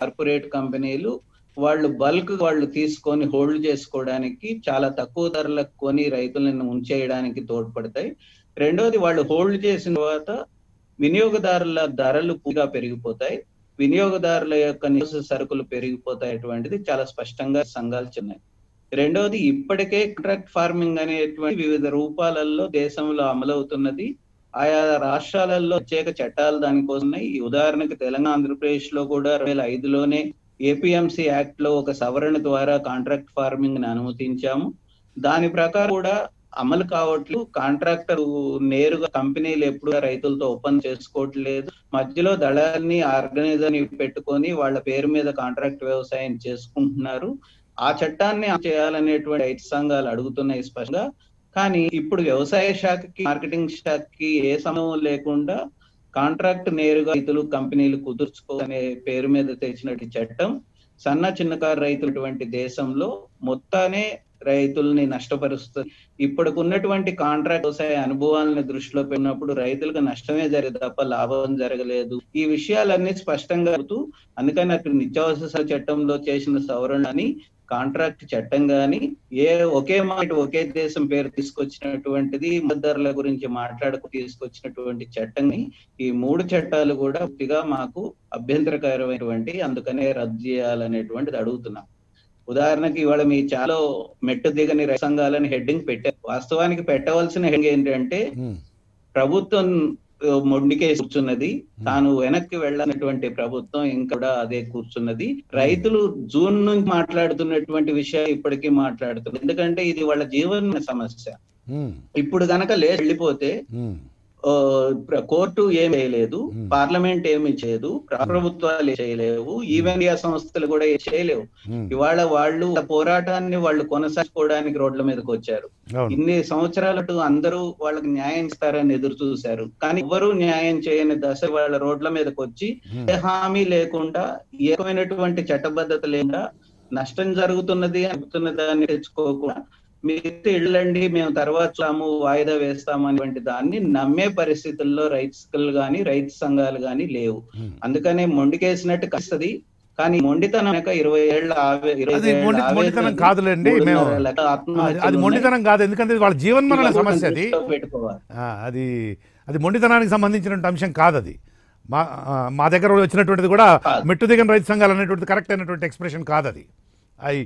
Corporate కంపెనీలు వాళ్ళు bulk వాళ్ళు తీసుకొని హోల్డ్ చేసుకోవడానికి చాలా తక్కువ ధరలకు కొని రైతులను ఉంచేయడానికి తోడ్పడతాయి రెండోది వాళ్ళు హోల్డ్ చేసిన తర్వాత వినియోగదారుల ధరలు పూర్తిగా పెరిగిపోతాయి వినియోగదారుల యొక్క నివస సరుకులు పెరిగిపోతాయి అటువంటిది చాలా స్పష్టంగా సంఘాలు చిన్నాయి రెండవది ఇప్పటికే కాంట్రాక్ట్ ఫార్మింగ్ అనేటువంటి వివిధ రూపాలలో దేశంలో అమలవుతున్నది ఆయా రాష్ట్రాలలో ప్రత్యేక చట్టాలు దానికోసం ఉన్నాయి ఈ ఉదాహరణకు తెలంగాణ ఆంధ్రప్రదేశ్ లో కూడా రెండు వేల ఐదులోనే ఏపీఎంసీ యాక్ట్ లో ఒక సవరణ ద్వారా కాంట్రాక్ట్ ఫార్మింగ్ ని అనుమతించాము దాని ప్రకారం కూడా అమలు కావట్లు కాంట్రాక్టర్ నేరుగా కంపెనీలు ఎప్పుడు రైతులతో ఒప్పందం చేసుకోవట్లేదు మధ్యలో దళాల్ని ఆర్గనైజర్ ని పెట్టుకొని వాళ్ళ పేరు మీద కాంట్రాక్ట్ వ్యవసాయం చేసుకుంటున్నారు ఆ చట్టాన్ని చేయాలనేటువంటి రైతు సంఘాలు అడుగుతున్నాయి స్పష్టంగా కానీ ఇప్పుడు వ్యవసాయ శాఖకి మార్కెటింగ్ శాఖకి ఏ సమయం లేకుండా కాంట్రాక్ట్ నేరుగా రైతులు కంపెనీలు కుదుర్చుకోనే పేరు మీద తెచ్చినట్టు చట్టం సన్న చిన్నకారు రైతులటువంటి దేశంలో మొత్తానే రైతుల్ని నష్టపరుస్తుంది ఇప్పటికి ఉన్నటువంటి కాంట్రాక్ట్ వ్యవసాయ అనుభవాలను దృష్టిలో పెట్టినప్పుడు రైతులకు నష్టమే జరిగింది తప్ప లాభం జరగలేదు ఈ విషయాలన్నీ స్పష్టంగా చెబుతూ అందుకని అక్కడ నిత్యావసర చట్టంలో చేసిన సవరణ అని కాంట్రాక్ట్ చట్టం గాని ఏ ఒకే మాట ఒకే దేశం పేరు తీసుకొచ్చినటువంటిది మద్దతుల గురించి మాట్లాడుకు తీసుకొచ్చినటువంటి చట్టం ఈ మూడు చట్టాలు కూడా పూర్తిగా మాకు అభ్యంతరకరమైనటువంటి అందుకనే రద్దు చేయాలనేటువంటిది అడుగుతున్నాం ఉదాహరణకి ఇవాళ మీ చాలా మెట్టు దిగని రైతు సంఘాలని హెడ్డింగ్ పెట్టారు వాస్తవానికి పెట్టవలసిన హెడ్డింగ్ ఏంటంటే ఉమ్, ప్రభుత్వం ఆ, మొండికేసి కూర్చున్నది తాను వెనక్కి వెళ్ళనటువంటి ప్రభుత్వం ఇంకా కూడా అదే కూర్చున్నది రైతులు జూన్ నుంచి మాట్లాడుతున్నటువంటి విషయం ఇప్పటికీ మాట్లాడుతున్నారు ఎందుకంటే ఇది వాళ్ళ జీవన సమస్య ఉమ్, ఇప్పుడు గనక లే వెళ్ళిపోతే ఉమ్, ఆ, ప్ర- కోర్టు ఏమి చేయలేదు Hmm. పార్లమెంట్ ఏమి చేయదు ప్రభుత్వాలు ఏం చేయలేవు ఈవెన్ ఇండియా సంస్థలు కూడా ఏం చేయలేవు ఉమ్, ఇవాళ వాళ్ళు ఆ పోరాటాన్ని వాళ్ళు కొనసాగించుకోవడానికి రోడ్ల మీదకి వచ్చారు అవును ఇన్ని సంవత్సరాలటు అందరూ వాళ్ళకి న్యాయం ఇస్తారని ఎదురు చూశారు కానీ ఎవరు న్యాయం చేయని దశ వాళ్ళ రోడ్ల మీదకి వచ్చి ఉమ్, ఏ హామీ లేకుండా ఏ రకమైనటువంటి చట్టబద్ధత లేకుండా నష్టం జరుగుతున్నది అనుకున్న దాన్ని తెచ్చుకోకుండా మీరు వెళ్ళండి మేము తర్వాత చూస్తాము వాయిదా వేస్తాము అనేటువంటి దాన్ని నమ్మే పరిస్థితుల్లో రైతులు గాని రైతు సంఘాలు గాని లేవు ఉమ్. అందుకనే మొండికేసినట్టు కస్తది కానీ మొండితనం వెనక ఇరవై ఏళ్ల ఆవే- ఇరవై అది ఏళ్ల మొండి- ఆవేదన మొండితనం ఉంది. కాదులేండి మేము మూడున్నర లక్షల అది- ఆత్మహత్యలు అది ఉన్నాయి. మొండితనం కాదు ఎందుకంటే ఇది వాళ్ళ జీవన్మరణ ఇవన్నీ సమస్య అది దృష్టిలో పెట్టుకోవాలి ఆ, అది అది మొండితనానికి సంబంధించినటువంటి అంశం కాదు అది మా ఆ, మా దగ్గర వచ్చినటువంటిది కూడా కాదు. మెట్టు దిగని రైతు సంఘాలు అనేటువంటిది కరెక్ట్ అయినటువంటి ఎక్స్ప్రెషన్ కాదు అది అయి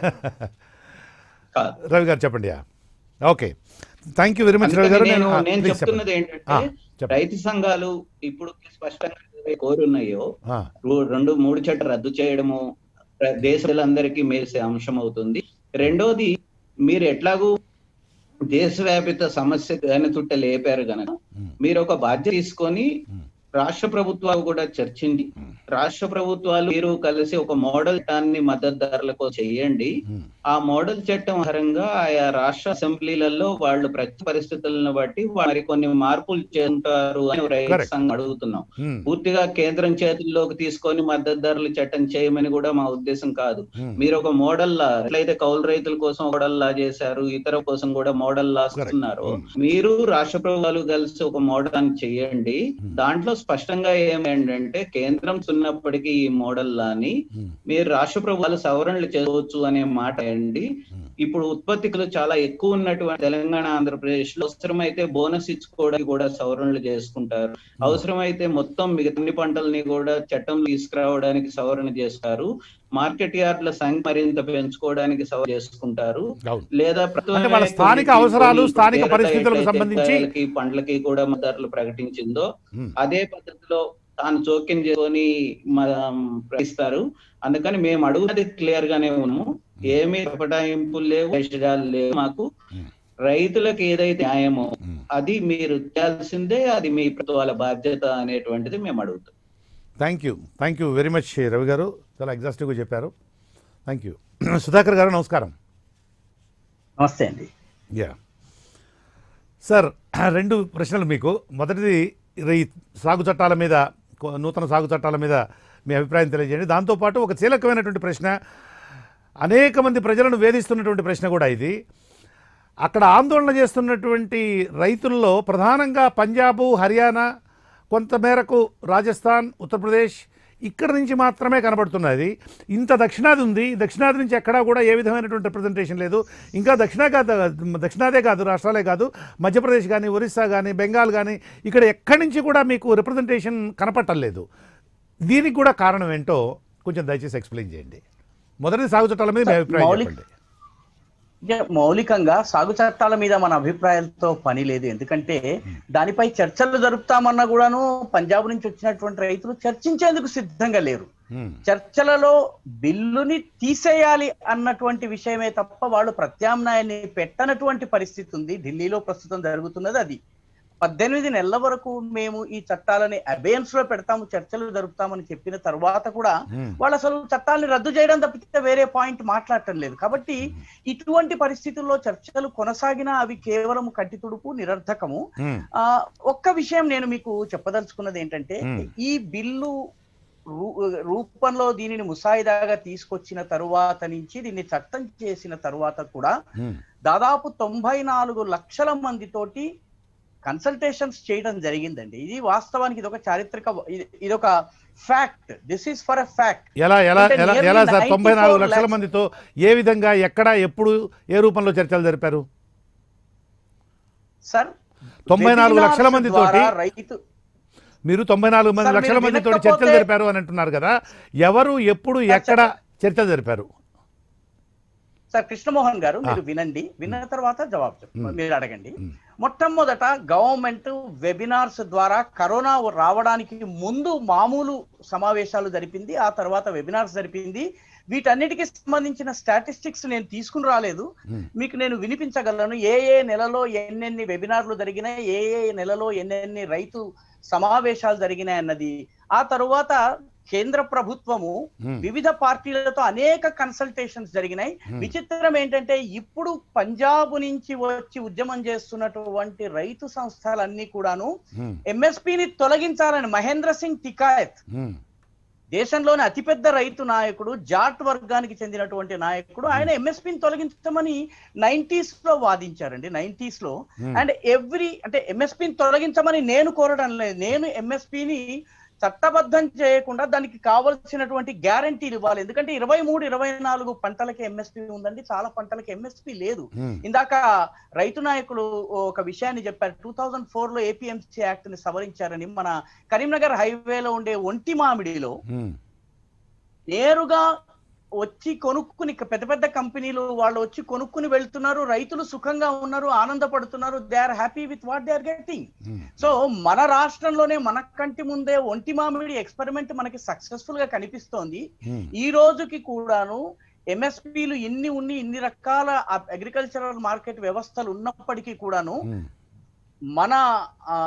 కాదు రవి గారు చెప్పండి yeah. Okay thank you very much Ravi అందుకని గారు నేను ఆ, నేను please చెప్తున్నది చెప్పండి. ఏంటంటే ఆ, చెప్పండి. రైతు సంఘాలు ఇప్పుడు స్పష్టంగా ఏవైతే కోరున్నాయో ఆ, రూ- రెండు మూడు చట్ట రద్దు చేయడము ప్ర- దేశాలందరికీ మేసే అంశం అవుతుంది రెండోది మీరు ఎట్లాగూ దేశవ్యాపిత సమస్య దాని చుట్ట లేపారు గనక ఉమ్, మీరు ఒక బాధ్యత తీసుకొని ఉమ్, రాష్ట్ర ప్రభుత్వాలు కూడా చర్చించి ఉమ్, రాష్ట్ర ప్రభుత్వాలు మీరు కలిసి ఒక మోడల్ చట్టాన్ని మద్దతు ధరలకు చేయండి ఉమ్, ఆ మోడల్ చట్టం ఆధారంగా ఆయా రాష్ట్ర అసెంబ్లీలలో వాళ్ళు ప్రతి పరిస్థితులను బట్టి మరి కొన్ని మార్పులు చేస్తుంటారు అని రైతు Correct. సంఘం అడుగుతున్నాం ఉమ్, పూర్తిగా కేంద్రం చేతుల్లోకి తీసుకొని మద్దతు ధరలు చట్టం చేయమని కూడా మా ఉద్దేశం కాదు ఉమ్, మీరు ఒక మోడల్ లా ఎట్లయితే కౌలు రైతుల కోసం మోడల్ లా చేశారు ఇతర కోసం కూడా మోడల్ లా Correct. ఇస్తున్నారు Hmm. మీరు రాష్ట్ర ప్రభుత్వాలు కలిసి ఒక మోడల్ అని చేయండి Hmm. దాంట్లో స్పష్టంగా ఏమేంటంటే కేంద్రం ఉన్నప్పటికీ ఈ మోడల్ లాని ఉమ్, మీరు రాష్ట్ర ప్రభుత్వాలు సవరణలు చేసుకోవచ్చు అనే మాట అండి ఉమ్, ఇప్పుడు ఉత్పత్తికులు చాలా ఎక్కువ ఉన్నటువంటి తెలంగాణ ఆంధ్రప్రదేశ్ లో అవసరమైతే బోనస్ ఇచ్చుకోవడానికి కూడా సవరణలు చేసుకుంటారు అవసరమైతే మొత్తం మిగతా అన్ని పంటల్ని కూడా చట్టం తీసుకురావడానికి సవరణ చేస్తారు మార్కెట్ యార్డ్ల సంఖ్య మరింత పెంచుకోవడానికి సవరణ చేసుకుంటారు అవును లేదా అంటే వాళ్ళ స్థానిక అవసరాలు, స్థానిక పరిస్థితులకు సంబంధించి- కూరగాయలకి, పండ్లకి కూడా ధరలు ప్రకటించిందో ఉమ్, అదే పద్ధతిలో తాను జోక్యం చేసుకొని ప్రకటిస్తారు అందుకని మేము అడుగున్నది క్లియర్ గానే ఉన్నాము ఏమీ పటాయింపులు లేవు వేషాలు లేవు మాకు ఉమ్, రైతులకు ఏదైతే న్యాయమో ఉమ్. అది మీరు చేయాల్సిందే అది మీ ప్రభుత్వాల బాధ్యత అనేటువంటిది మేము అడుగుతాం thank you thank you very much Ravi garu చాలా ఎగ్జాస్టివ్గా చెప్పారు థ్యాంక్ యూ సుధాకర్ గారు నమస్కారం నమస్తే అండి యా సార్ రెండు ప్రశ్నలు మీకు మొదటిది ఈ సాగు చట్టాల మీద కొ- నూతన సాగు చట్టాల మీద మీ అభిప్రాయం తెలియజేయండి దాంతోపాటు ఒక కీలకమైనటువంటి ప్రశ్న అనేక మంది ప్రజలను వేధిస్తున్నటువంటి ప్రశ్న కూడా ఇది అక్కడ ఆందోళన చేస్తున్నటువంటి రైతుల్లో ప్రధానంగా పంజాబు హర్యానా కొంతమేరకు రాజస్థాన్ ఉత్తరప్రదేశ్ ఇక్కడ నుంచి మాత్రమే కనబడుతున్నది ఇంత దక్షిణాది ఉంది దక్షిణాది నుంచి ఎక్కడా కూడా ఏ విధమైనటువంటి రిప్రజెంటేషన్ లేదు ఇంకా దక్షిణ కాదు దక్షిణాదే కాదు రాష్ట్రాలే కాదు మధ్యప్రదేశ్ కానీ ఒరిస్సా కానీ బెంగాల్ కానీ ఇక్కడ ఎక్కడి నుంచి కూడా మీకు రిప్రజెంటేషన్ కనపట్టలేదు దీనికి కూడా కారణం ఏంటో కొంచెం దయచేసి ఎక్స్ప్లెయిన్ చేయండి మొదటి సాగు చట్టాల మీద మీ అభిప్రాయం మౌలిక- చెప్పండి ఇక మౌలికంగా సాగు చట్టాల మీద మన అభిప్రాయాలతో పని లేదు ఎందుకంటే దానిపై చర్చలు జరుపుతామన్నా కూడాను పంజాబ్ నుంచి వచ్చినటువంటి రైతులు చర్చించేందుకు సిద్ధంగా లేరు హ్మ్. చర్చలలో బిల్లుని తీసేయాలి అన్నటువంటి విషయమే తప్ప వాళ్ళు ప్రత్యామ్నాయాన్ని పెట్టనటువంటి పరిస్థితి ఉంది ఢిల్లీలో ప్రస్తుతం జరుగుతున్నది అది పద్దెనిమిది నెలల వరకు మేము ఈ చట్టాలని అబేన్స్ లో పెడతాము చర్చలు జరుపుతామని చెప్పిన తర్వాత కూడా హ్మ్. వాళ్ళు అసలు చట్టాలని రద్దు చేయడం తప్పితే వేరే పాయింట్ మాట్లాడటం లేదు కాబట్టి ఇటువంటి పరిస్థితుల్లో చర్చలు కొనసాగినా అవి కేవలం కంటి తుడుపు నిరర్ధకము హ్మ్. ఆ ఒక్క విషయం నేను మీకు చెప్పదలుచుకున్నది ఏంటంటే Hmm. ఈ బిల్లు రూ- రూపంలో దీనిని ముసాయిదాగా తీసుకొచ్చిన తరువాత నుంచి దీన్ని చట్టం చేసిన తరువాత కూడా హ్మ్. దాదాపు తొంభై నాలుగు లక్షల మందితోటి కన్సల్టేషన్స్ చేయడం జరిగిందండి ఇది వాస్తవానికి ఇది ఒక చారిత్రక ఇది- ఇది ఒక fact this is for a fact ఎలా ఎలా అంటే ఎలా nearly ఎలా సార్ తొంభై నాలుగు 94 లక్షల lakhs. మందితో ఏ విధంగా ఎక్కడ ఎప్పుడు ఏ రూపంలో చర్చలు జరిపారు సార్ తొంభై నాలుగు webinars లక్షల మందితోటి ద్వారా రైతు మీరు తొంభై నాలుగు మంది సార్, లక్షల మీరు మందితో వినకపోతే- చర్చలు జరిపారు అని అంటున్నారు కదా ఎవరు ఎప్పుడు సార్, ఎక్కడ చర్చలు జరిపారు సార్ కృష్ణమోహన్ గారు మీరు వినండి విన్న తర్వాత జవాబు చెప్పండి మ్మ్. మీరు అడగండి మ్మ్. మొట్టమొదట గవర్నమెంట్ వెబినార్స్ ద్వారా కరోనా రావడానికి ముందు మామూలు సమావేశాలు జరిపింది ఆ తర్వాత వెబినార్స్ జరిపింది వీటన్నిటికి సంబంధించిన స్టాటిస్టిక్స్ నేను తీసుకుని రాలేదు మ్మ్. మీకు నేను వినిపించగలను ఏ ఏ నెలలో ఎన్నెన్ని వెబినార్లు జరిగినాయి ఏ ఏ నెలలో ఎన్నెన్ని రైతు సమావేశాలు జరిగినాయి అన్నది ఆ తరువాత కేంద్ర ప్రభుత్వము మ్మ్. వివిధ పార్టీలతో అనేక కన్సల్టేషన్స్ జరిగినాయి Hmm. విచిత్రం ఏంటంటే ఇప్పుడు పంజాబ్ నుంచి వచ్చి ఉద్యమం చేస్తున్నటువంటి రైతు సంస్థలన్నీ కూడాను హ్మ్. ఎంఎస్పిని తొలగించాలని మహేంద్ర సింగ్ టికాయత్ హ్మ్. దేశంలోని అతిపెద్ద రైతు నాయకుడు జాట్ వర్గానికి చెందినటువంటి నాయకుడు ఆయన ఎంఎస్పిని తొలగించమని నైన్టీస్ లో వాదించారండి నైన్టీస్ లో Hmm. అండ్ ఎవ్రీ అంటే ఎంఎస్పిని తొలగించమని నేను కోరడం లేదు నేను ఎంఎస్పిని చట్టబద్ధం చేయకుండా దానికి కావలసినటువంటి గ్యారంటీలు ఇవ్వాలి ఎందుకంటే ఇరవై మూడు ఇరవై నాలుగు పంటలకి ఎంఎస్పి ఉందండి చాలా పంటలకి ఎంఎస్పి లేదు హ్మ్. ఇందాక రైతు నాయకులు ఒక విషయాన్ని చెప్పారు టూ థౌజండ్ ఫోర్ లో ఏపీఎంసీ యాక్ట్ ని సవరించారని మన కరీంనగర్ హైవేలో ఉండే ఒంటి మామిడిలో హ్మ్. నేరుగా వచ్చి కొనుక్కుని పెద్ద పెద్ద కంపెనీలు వాళ్ళు వచ్చి కొనుక్కుని వెళ్తున్నారు రైతులు సుఖంగా ఉన్నారు ఆనందపడుతున్నారు they are happy with what they are getting hmm. So మన రాష్ట్రంలోనే మన కంటి ముందే ఒంటి మామిడి ఎక్స్పెరిమెంట్ మనకి సక్సెస్ఫుల్ గా కనిపిస్తోంది హ్మ్. ఈ రోజుకి కూడాను ఎంఎస్పీలు ఇన్ని ఉన్ని ఇన్ని రకాల అగ్రికల్చరల్ మార్కెట్ వ్యవస్థలు ఉన్నప్పటికీ కూడాను హ్మ్. మన ఆ,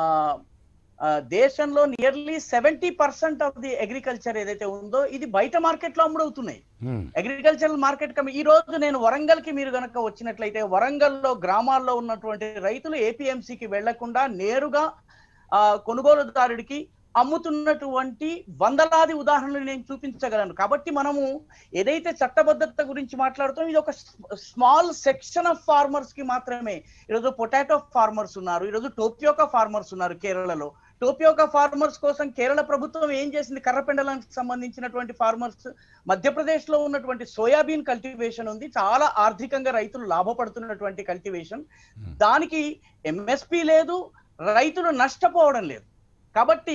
ఆ, దేశంలో nearly seventy percent of the agriculture ఏదైతే ఉందో ఇది బయట మార్కెట్ లో అమ్ముడవుతున్నాయి హ్మ్. అగ్రికల్చరల్ మార్కెట్ కమి ఈ రోజు నేను వరంగల్ కి మీరు గనక వచ్చినట్లయితే వరంగల్లో గ్రామాల్లో ఉన్నటువంటి రైతులు ఏపీఎంసీకి వెళ్లకుండా నేరుగా ఆ, కొనుగోలుదారుడికి అమ్ముతున్నటువంటి వందలాది ఉదాహరణలు నేను చూపించగలను కాబట్టి మనము ఏదైతే చట్టబద్ధత గురించి మాట్లాడుతాం ఇది ఒక స్మాల్ సెక్షన్ ఆఫ్ ఫార్మర్స్ కి మాత్రమే ఈరోజు పొటాటో ఫార్మర్స్ ఉన్నారు ఈరోజు టోపియోకా ఫార్మర్స్ ఉన్నారు కేరళలో టోపియోకా ఫార్మర్స్ కోసం కేరళ ప్రభుత్వం ఏం చేసింది కర్రపెండలానికి సంబంధించినటువంటి ఫార్మర్స్ మధ్యప్రదేశ్ లో ఉన్నటువంటి సోయాబీన్ కల్టివేషన్ ఉంది చాలా ఆర్థికంగా రైతులు లాభపడుతున్నటువంటి కల్టివేషన్ దానికి ఎంఎస్పి లేదు రైతులు నష్టపోవడం లేదు కాబట్టి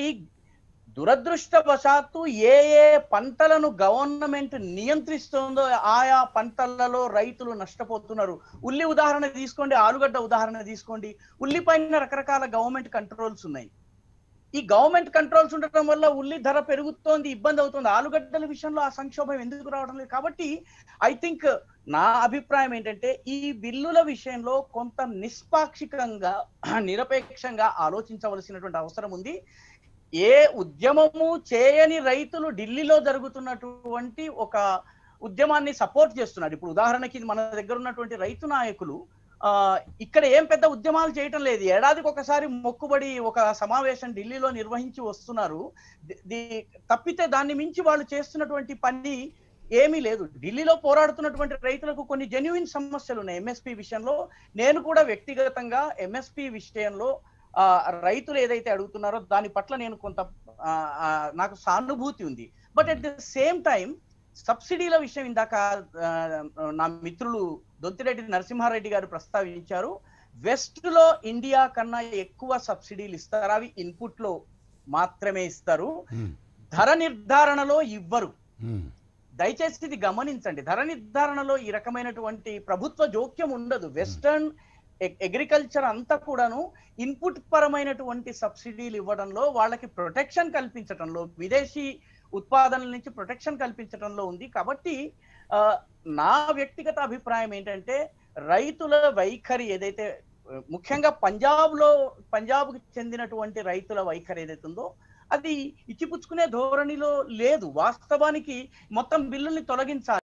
దురదృష్టవశాత్తు ఏ ఏ పంటలను గవర్నమెంట్ నియంత్రిస్తుందో ఆయా పంటలలో రైతులు నష్టపోతున్నారు ఉల్లి ఉదాహరణ తీసుకోండి ఆలుగడ్డ ఉదాహరణ తీసుకోండి ఉల్లి పైన రకరకాల గవర్నమెంట్ కంట్రోల్స్ ఉన్నాయి ఈ గవర్నమెంట్ కంట్రోల్స్ ఉండటం వల్ల ఉల్లి ధర పెరుగుతోంది ఇబ్బంది అవుతుంది ఆలుగడ్డల విషయంలో ఆ సంక్షోభం ఎందుకు రావడం లేదు కాబట్టి ఐ థింక్ నా అభిప్రాయం ఏంటంటే ఈ బిల్లుల విషయంలో కొంత నిష్పాక్షికంగా నిరపేక్షంగా ఆలోచించవలసినటువంటి అవసరం ఉంది ఏ ఉద్యమము చేయని రైతులు ఢిల్లీలో జరుగుతున్నటువంటి ఒక ఉద్యమాన్ని సపోర్ట్ చేస్తున్నారు ఇప్పుడు ఉదాహరణకి మన దగ్గర ఉన్నటువంటి రైతు నాయకులు ఆ ఇక్కడ ఏం పెద్ద ఉద్యమాలు చేయటం లేదు ఏడాదికి ఒకసారి మొక్కుబడి ఒక సమావేశం ఢిల్లీలో నిర్వహించి వస్తున్నారు ది- ది- తప్పితే దాన్ని మించి వాళ్ళు చేస్తున్నటువంటి పని ఏమీ లేదు ఢిల్లీలో పోరాడుతున్నటువంటి రైతులకు కొన్ని జెన్యున్ సమస్యలు ఉన్నాయి ఎంఎస్పి విషయంలో నేను కూడా వ్యక్తిగతంగా ఎంఎస్పి విషయంలో ఆ రైతులు ఏదైతే అడుగుతున్నారో దాని పట్ల నేను కొంత ఆ, ఆ, నాకు సానుభూతి ఉంది but at the same time సబ్సిడీల విషయం ఇందాక ఆ, నా మిత్రులు దొంతిరెడ్డి నరసింహారెడ్డి గారు ప్రస్తావించారు వెస్ట్ లో ఇండియా కన్నా ఎక్కువ సబ్సిడీలు ఇస్తారు అవి ఇన్పుట్ లో మాత్రమే ఇస్తారు ఉమ్, ధర నిర్ధారణలో ఇవ్వరు ఉమ్, దయచేసి ఇది గమనించండి ధర నిర్ధారణలో ఈ రకమైనటువంటి ప్రభుత్వ జోక్యం ఉండదు వెస్టర్న్ అగ్రికల్చర్ అంతా కూడాను ఇన్పుట్ పరమైనటువంటి సబ్సిడీలు ఇవ్వడంలో వాళ్ళకి ప్రొటెక్షన్ కల్పించడంలో విదేశీ ఉత్పాదనల నుంచి ప్రొటెక్షన్ కల్పించడంలో ఉంది కాబట్టి ఆ, నా వ్యక్తిగత అభిప్రాయం ఏంటంటే రైతుల వైఖరి ఏదైతే ఆ, ముఖ్యంగా పంజాబ్ లో పంజాబ్ కి చెందినటువంటి రైతుల వైఖరి ఏదైతే ఉందో అది ఇచ్చిపుచ్చుకునే ధోరణిలో లేదు వాస్తవానికి మొత్తం బిల్లుల్ని తొలగించాలి